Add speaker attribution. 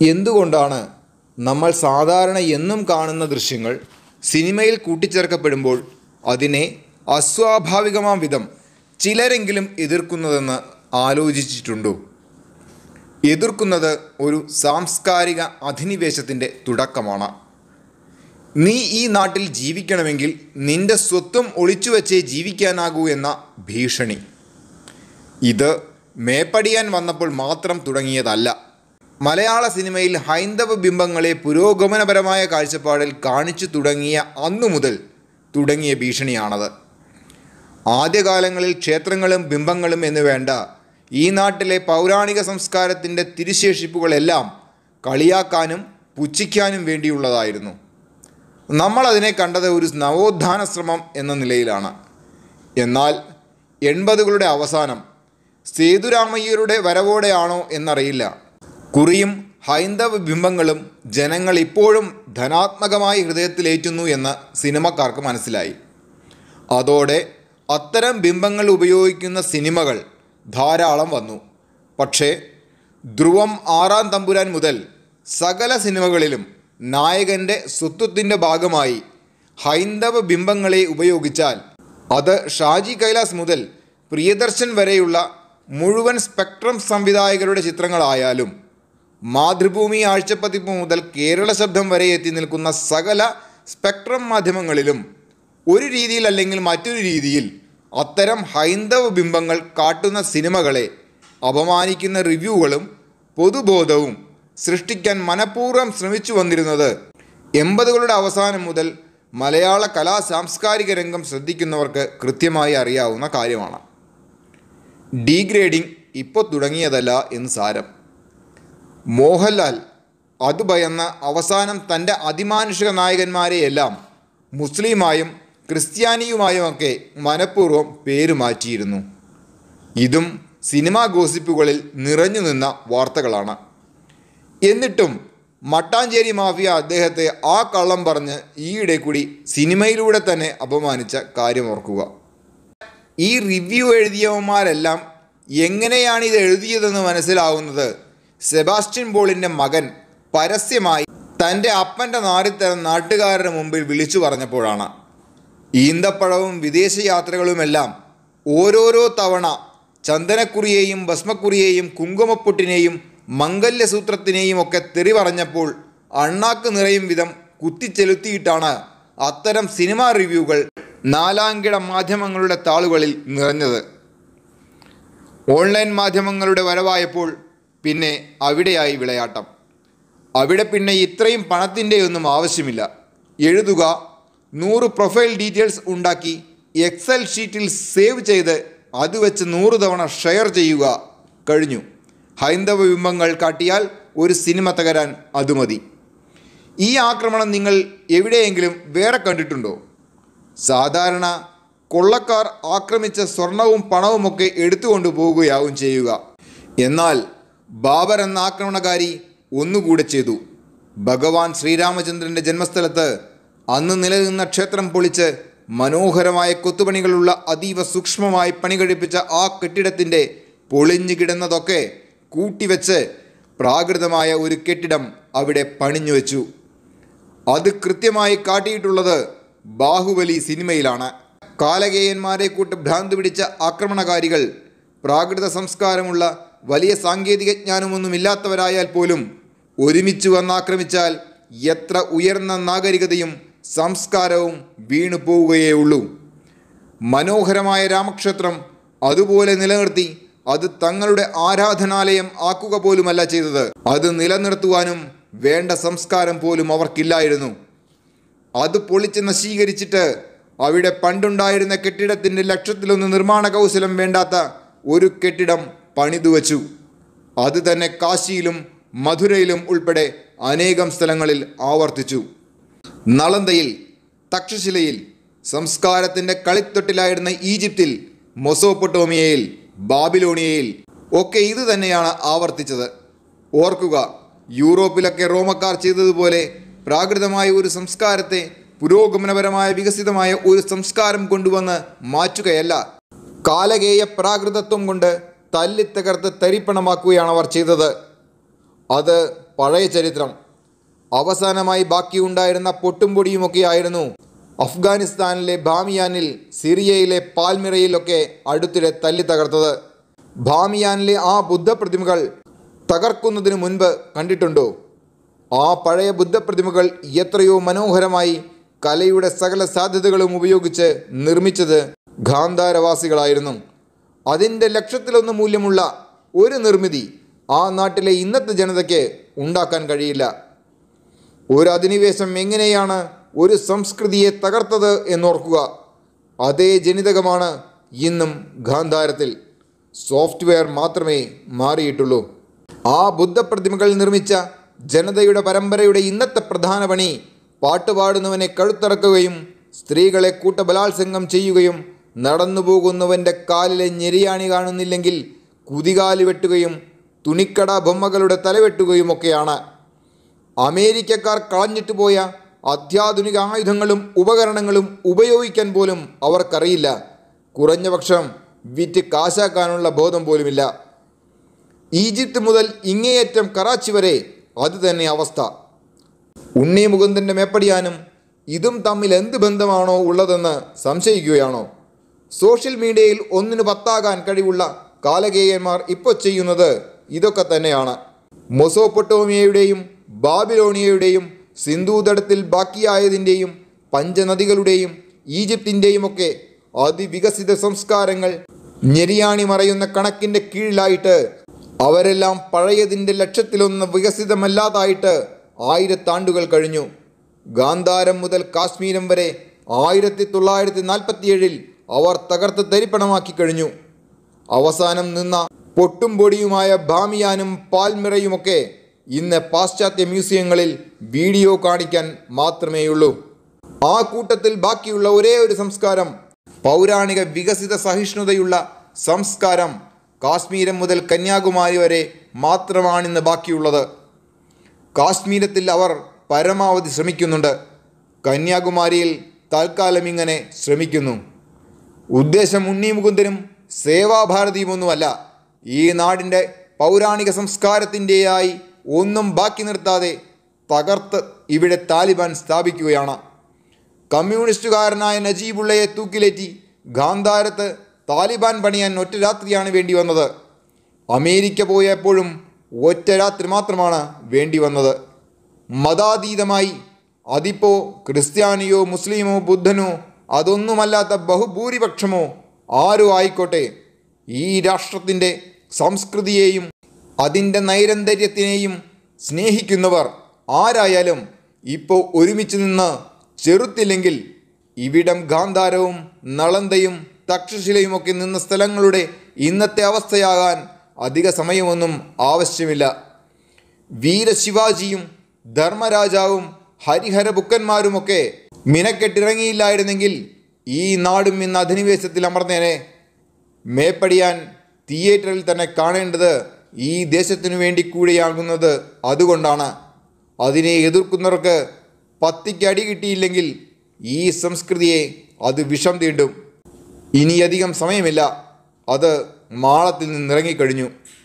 Speaker 1: എന്തുകൊണ്ടാണ് നമ്മൾ സാധാരണ എന്നും കാണുന്ന ദൃശ്യങ്ങൾ സിനിമയിൽ കൂട്ടിച്ചേർക്കപ്പെടുമ്പോൾ അതിനെ അസ്വാഭാവികമാം വിധം ചിലരെങ്കിലും എതിർക്കുന്നതെന്ന് ആലോചിച്ചിട്ടുണ്ടോ എതിർക്കുന്നത് ഒരു സാംസ്കാരിക അധിനിവേശത്തിൻ്റെ തുടക്കമാണ് നീ ഈ നാട്ടിൽ ജീവിക്കണമെങ്കിൽ നിന്റെ സ്വത്വം ഒളിച്ചുവെച്ചേ ജീവിക്കാനാകൂ എന്ന ഭീഷണി ഇത് മേപ്പടിയാൻ വന്നപ്പോൾ മാത്രം തുടങ്ങിയതല്ല മലയാള സിനിമയിൽ ഹൈന്ദവ ബിംബങ്ങളെ പുരോഗമനപരമായ കാഴ്ചപ്പാടിൽ കാണിച്ചു തുടങ്ങിയ അന്നു മുതൽ തുടങ്ങിയ ഭീഷണിയാണത് ആദ്യകാലങ്ങളിൽ ക്ഷേത്രങ്ങളും ബിംബങ്ങളും എന്ന് വേണ്ട ഈ നാട്ടിലെ പൗരാണിക സംസ്കാരത്തിൻ്റെ തിരുശേഷിപ്പുകളെല്ലാം കളിയാക്കാനും പുച്ഛിക്കാനും വേണ്ടിയുള്ളതായിരുന്നു നമ്മളതിനെ കണ്ടത് ഒരു നവോത്ഥാന ശ്രമം എന്ന നിലയിലാണ് എന്നാൽ എൺപതുകളുടെ അവസാനം സേതുരാമയ്യരുടെ വരവോടെയാണോ എന്നറിയില്ല കുറിയും ഹൈന്ദവ ബിംബങ്ങളും ജനങ്ങൾ ഇപ്പോഴും ധനാത്മകമായി ഹൃദയത്തിലേറ്റുന്നു എന്ന് സിനിമക്കാർക്ക് മനസ്സിലായി അതോടെ അത്തരം ബിംബങ്ങൾ ഉപയോഗിക്കുന്ന സിനിമകൾ ധാരാളം വന്നു പക്ഷേ ധ്രുവം ആറാം തമ്പുരാൻ മുതൽ സകല സിനിമകളിലും നായകൻ്റെ സ്വത്വത്തിൻ്റെ ഭാഗമായി ഹൈന്ദവ ബിംബങ്ങളെ ഉപയോഗിച്ചാൽ അത് ഷാജി കൈലാസ് മുതൽ പ്രിയദർശൻ വരെയുള്ള മുഴുവൻ സ്പെക്ട്രം സംവിധായകരുടെ ചിത്രങ്ങളായാലും മാതൃഭൂമി ആഴ്ചപ്പതിപ്പ് മുതൽ കേരള ശബ്ദം വരെ എത്തി നിൽക്കുന്ന സകല സ്പെക്ട്രം മാധ്യമങ്ങളിലും ഒരു രീതിയിൽ അല്ലെങ്കിൽ മറ്റൊരു രീതിയിൽ അത്തരം ഹൈന്ദവ ബിംബങ്ങൾ കാട്ടുന്ന സിനിമകളെ അപമാനിക്കുന്ന റിവ്യൂകളും പൊതുബോധവും സൃഷ്ടിക്കാൻ മനഃപൂർവ്വം ശ്രമിച്ചു വന്നിരുന്നത് എൺപതുകളുടെ അവസാനം മുതൽ മലയാള കലാ സാംസ്കാരിക രംഗം ശ്രദ്ധിക്കുന്നവർക്ക് കൃത്യമായി അറിയാവുന്ന കാര്യമാണ് ഡീഗ്രേഡിംഗ് ഇപ്പോൾ തുടങ്ങിയതല്ല എന്ന് സാരം മോഹൻലാൽ അത് ഭയന്ന് അവസാനം തൻ്റെ അതിമാനുഷിക നായകന്മാരെയെല്ലാം മുസ്ലിമായും ക്രിസ്ത്യാനിയുമായുമൊക്കെ മനഃപൂർവ്വം പേര് മാറ്റിയിരുന്നു ഇതും സിനിമാ ഗോസിപ്പുകളിൽ നിറഞ്ഞു നിന്ന വാർത്തകളാണ് എന്നിട്ടും മട്ടാഞ്ചേരി മാഫിയ അദ്ദേഹത്തെ ആ കള്ളം പറഞ്ഞ് ഈയിടെ കൂടി സിനിമയിലൂടെ തന്നെ അപമാനിച്ച കാര്യം ഓർക്കുക ഈ റിവ്യൂ എഴുതിയവന്മാരെല്ലാം എങ്ങനെയാണ് ഇത് എഴുതിയതെന്ന് മനസ്സിലാവുന്നത് സെബാസ്റ്റ്യൻ പോളിൻ്റെ മകൻ പരസ്യമായി തൻ്റെ അപ്പൻ്റെ നാറിത്തരം നാട്ടുകാരുടെ മുമ്പിൽ വിളിച്ചു പറഞ്ഞപ്പോഴാണ് ഈന്തപ്പഴവും വിദേശ യാത്രകളുമെല്ലാം ഓരോരോ തവണ ചന്ദനക്കുറിയെയും ഭസ്മക്കുറിയെയും കുങ്കുമപ്പൊട്ടിനെയും മംഗല്യസൂത്രത്തിനെയും ഒക്കെ തെറി പറഞ്ഞപ്പോൾ അണ്ണാക്ക് നിറയും വിധം കുത്തിച്ചെലുത്തിയിട്ടാണ് അത്തരം സിനിമാ റിവ്യൂകൾ നാലാംകിട മാധ്യമങ്ങളുടെ താളുകളിൽ നിറഞ്ഞത് ഓൺലൈൻ മാധ്യമങ്ങളുടെ വരവായപ്പോൾ പിന്നെ അവിടെയായി വിളയാട്ടം അവിടെ പിന്നെ ഇത്രയും പണത്തിൻ്റെയൊന്നും ആവശ്യമില്ല എഴുതുക നൂറ് പ്രൊഫൈൽ ഡീറ്റെയിൽസ് ഉണ്ടാക്കി എക്സൽ ഷീറ്റിൽ സേവ് ചെയ്ത് അത് വെച്ച് നൂറ് തവണ ഷെയർ ചെയ്യുക കഴിഞ്ഞു ഹൈന്ദവ ബിംബങ്ങൾ കാട്ടിയാൽ ഒരു സിനിമ തകരാൻ അത് മതി ഈ ആക്രമണം നിങ്ങൾ എവിടെയെങ്കിലും വേറെ കണ്ടിട്ടുണ്ടോ സാധാരണ കൊള്ളക്കാർ ആക്രമിച്ച സ്വർണവും പണവുമൊക്കെ എടുത്തുകൊണ്ട് പോകുകയാവും ചെയ്യുക എന്നാൽ ബാബർ എന്ന ആക്രമണകാരി ഒന്നുകൂടെ ചെയ്തു ഭഗവാൻ ശ്രീരാമചന്ദ്രൻ്റെ ജന്മസ്ഥലത്ത് അന്ന് നിലനിന്ന ക്ഷേത്രം പൊളിച്ച് മനോഹരമായ കൊത്തുപണികളുള്ള അതീവ സൂക്ഷ്മമായി പണി കഴിപ്പിച്ച ആ കെട്ടിടത്തിൻ്റെ പൊളിഞ്ഞു കിടന്നതൊക്കെ കൂട്ടിവെച്ച് പ്രാകൃതമായ ഒരു കെട്ടിടം അവിടെ പണിഞ്ഞു വെച്ചു അത് കൃത്യമായി കാട്ടിയിട്ടുള്ളത് ബാഹുബലി സിനിമയിലാണ് കാലകേയന്മാരെ കൂട്ട് ഭ്രാന്ത് പിടിച്ച ആക്രമണകാരികൾ പ്രാകൃത സംസ്കാരമുള്ള വലിയ സാങ്കേതിക ജ്ഞാനമൊന്നുമില്ലാത്തവരായാൽ പോലും ഒരുമിച്ച് വന്നാക്രമിച്ചാൽ എത്ര ഉയർന്ന നാഗരികതയും സംസ്കാരവും വീണു പോവുകയേ ഉള്ളൂ മനോഹരമായ രാമക്ഷേത്രം അതുപോലെ നിലനിർത്തി അത് തങ്ങളുടെ ആരാധനാലയം ആക്കുക പോലുമല്ല ചെയ്തത് അത് നിലനിർത്തുവാനും വേണ്ട സംസ്കാരം പോലും അവർക്കില്ലായിരുന്നു അത് പൊളിച്ച് നശീകരിച്ചിട്ട് അവിടെ പണ്ടുണ്ടായിരുന്ന കെട്ടിടത്തിൻ്റെ ലക്ഷത്തിലൊന്ന് നിർമ്മാണ കൗശലം വേണ്ടാത്ത ഒരു കെട്ടിടം പണിതു വച്ചു അത് തന്നെ കാശിയിലും മധുരയിലും ഉൾപ്പെടെ അനേകം സ്ഥലങ്ങളിൽ ആവർത്തിച്ചു നളന്തയിൽ തക്ഷശിലയിൽ സംസ്കാരത്തിൻ്റെ കളിത്തൊട്ടിലായിരുന്ന ഈജിപ്തിൽ മൊസോപ്പൊട്ടോമിയയിൽ ബാബിലോണിയയിൽ ഒക്കെ ഇത് തന്നെയാണ് ആവർത്തിച്ചത് ഓർക്കുക യൂറോപ്പിലൊക്കെ റോമക്കാർ ചെയ്തതുപോലെ പ്രാകൃതമായ ഒരു സംസ്കാരത്തെ പുരോഗമനപരമായ വികസിതമായ ഒരു സംസ്കാരം കൊണ്ടുവന്ന് മാറ്റുകയല്ല കാലകേയ പ്രാകൃതത്വം കൊണ്ട് തല്ലിത്തകർത്ത് തരിപ്പണമാക്കുകയാണ് അവർ ചെയ്തത് അത് പഴയ ചരിത്രം അവസാനമായി ബാക്കിയുണ്ടായിരുന്ന പൊട്ടും പൊടിയുമൊക്കെയായിരുന്നു അഫ്ഗാനിസ്ഥാനിലെ ബാമിയാനിൽ സിറിയയിലെ പാൽമിറയിലൊക്കെ അടുത്തിടെ തല്ലി തകർത്തത് ബാമിയാനിലെ ആ ബുദ്ധപ്രതിമകൾ തകർക്കുന്നതിന് മുൻപ് കണ്ടിട്ടുണ്ടോ ആ പഴയ ബുദ്ധപ്രതിമകൾ എത്രയോ മനോഹരമായി കലയുടെ സകല സാധ്യതകളും ഉപയോഗിച്ച് നിർമ്മിച്ചത് ഗാന്ധാരവാസികളായിരുന്നു അതിൻ്റെ ലക്ഷത്തിലൊന്ന് മൂല്യമുള്ള ഒരു നിർമ്മിതി ആ നാട്ടിലെ ഇന്നത്തെ ജനതയ്ക്ക് ഉണ്ടാക്കാൻ കഴിയില്ല ഒരു അധിനിവേശം എങ്ങനെയാണ് ഒരു സംസ്കൃതിയെ തകർത്തത് എന്നോർക്കുക അതേ ജനിതകമാണ് ഇന്നും ഗാന്ധാരത്തിൽ സോഫ്റ്റ്വെയർ മാത്രമേ മാറിയിട്ടുള്ളൂ ആ ബുദ്ധപ്രതിമകൾ നിർമ്മിച്ച ജനതയുടെ പരമ്പരയുടെ ഇന്നത്തെ പ്രധാന പണി പാട്ടുപാടുന്നവനെ കഴുത്തറക്കുകയും സ്ത്രീകളെ കൂട്ടബലാത്സംഗം ചെയ്യുകയും നടന്നു പോകുന്നവൻ്റെ കാലിലെ ഞെരിയാണി കാണുന്നില്ലെങ്കിൽ കുതികാല് വെട്ടുകയും തുണിക്കട ബൊമ്മകളുടെ തലവെട്ടുകയുമൊക്കെയാണ് അമേരിക്കക്കാർ കളഞ്ഞിട്ട് പോയ അത്യാധുനിക ആയുധങ്ങളും ഉപകരണങ്ങളും ഉപയോഗിക്കാൻ പോലും അവർക്കറിയില്ല കുറഞ്ഞപക്ഷം വിറ്റ് കാശാക്കാനുള്ള ബോധം പോലുമില്ല ഈജിപ്ത് മുതൽ ഇങ്ങേയറ്റം കറാച്ചി വരെ അത് തന്നെ അവസ്ഥ ഉണ്ണി മുകുന്ദൻ്റെ മേപ്പടിയാനും ഇതും തമ്മിൽ എന്ത് ബന്ധമാണോ ഉള്ളതെന്ന് സംശയിക്കുകയാണോ സോഷ്യൽ മീഡിയയിൽ ഒന്നിനു പത്താകാൻ കഴിവുള്ള കാലകേയന്മാർ ഇപ്പോൾ ചെയ്യുന്നത് ഇതൊക്കെ തന്നെയാണ് മൊസോപ്പൊട്ടോമിയയുടെയും ബാബിലോണിയയുടെയും സിന്ധൂതടത്തിൽ ബാക്കിയായതിൻ്റെയും പഞ്ചനദികളുടെയും ഈജിപ്തിൻ്റെയും ഒക്കെ അതിവികസിത സംസ്കാരങ്ങൾ ഞെരിയാണി മറയുന്ന കണക്കിൻ്റെ കീഴിലായിട്ട് അവരെല്ലാം പഴയതിൻ്റെ ലക്ഷത്തിലൊന്ന് വികസിതമല്ലാതായിട്ട് ആയിരത്താണ്ടുകൾ കഴിഞ്ഞു ഗാന്ധാരം മുതൽ കാശ്മീരം വരെ ആയിരത്തി തൊള്ളായിരത്തി നാൽപ്പത്തിയേഴിൽ അവർ തകർത്ത് തരിപ്പണമാക്കി കഴിഞ്ഞു അവസാനം നിന്ന പൊട്ടും പൊടിയുമായ ബാമിയാനും പാൽമിറയുമൊക്കെ ഇന്ന് പാശ്ചാത്യ മ്യൂസിയങ്ങളിൽ വീഡിയോ കാണിക്കാൻ മാത്രമേയുള്ളൂ ആ കൂട്ടത്തിൽ ബാക്കിയുള്ള ഒരേ ഒരു സംസ്കാരം പൗരാണിക വികസിത സഹിഷ്ണുതയുള്ള സംസ്കാരം കാശ്മീരം മുതൽ കന്യാകുമാരി വരെ മാത്രമാണിന്ന് ബാക്കിയുള്ളത് കാശ്മീരത്തിൽ അവർ പരമാവധി ശ്രമിക്കുന്നുണ്ട് കന്യാകുമാരിയിൽ തൽക്കാലം ഇങ്ങനെ ശ്രമിക്കുന്നു ഉദ്ദേശം ഉണ്ണി മുകുന്ദനും സേവാഭാരതിയുമൊന്നുമല്ല ഈ നാടിൻ്റെ പൗരാണിക സംസ്കാരത്തിൻ്റെയായി ഒന്നും ബാക്കി നിർത്താതെ തകർത്ത് ഇവിടെ താലിബാൻ സ്ഥാപിക്കുകയാണ് കമ്മ്യൂണിസ്റ്റുകാരനായ നജീബുള്ളയെ തൂക്കിലേറ്റി ഗാന്ധാരത്ത് താലിബാൻ പണിയാൻ ഒറ്റ രാത്രിയാണ് വേണ്ടി വന്നത് അമേരിക്ക പോയപ്പോഴും ഒറ്റ രാത്രി മാത്രമാണ് വേണ്ടി വന്നത് മതാതീതമായി അതിപ്പോൾ ക്രിസ്ത്യാനിയോ മുസ്ലിമോ ബുദ്ധനോ അതൊന്നുമല്ലാത്ത ബഹുഭൂരിപക്ഷമോ ആരോ ആയിക്കോട്ടെ ഈ രാഷ്ട്രത്തിൻ്റെ സംസ്കൃതിയെയും അതിൻ്റെ നൈരന്തര്യത്തിനെയും സ്നേഹിക്കുന്നവർ ആരായാലും ഇപ്പോൾ ഒരുമിച്ച് നിന്ന് ചെറുത്തില്ലെങ്കിൽ ഇവിടം ഗാന്ധാരവും നളന്തയും തക്ഷശിലയുമൊക്കെ നിന്ന സ്ഥലങ്ങളുടെ ഇന്നത്തെ അവസ്ഥയാകാൻ അധിക സമയമൊന്നും ആവശ്യമില്ല വീരശിവാജിയും ധർമ്മരാജാവും ഹരിഹരബുക്കന്മാരുമൊക്കെ മിനക്കെട്ടിറങ്ങിയില്ലായിരുന്നെങ്കിൽ ഈ നാടും ഇന്ന് അധിനിവേശത്തിൽ അമർന്നേനെ മേപ്പടിയാൻ തിയേറ്ററിൽ തന്നെ കാണേണ്ടത് ഈ ദേശത്തിനു വേണ്ടി കൂടിയാകുന്നത് അതുകൊണ്ടാണ് അതിനെ എതിർക്കുന്നവർക്ക് പത്തിക്ക് അടി കിട്ടിയില്ലെങ്കിൽ ഈ സംസ്കൃതിയെ അത് വിഷം തീണ്ടും ഇനിയധികം സമയമില്ല അത് മാളത്തിൽ നിന്നിറങ്ങിക്കഴിഞ്ഞു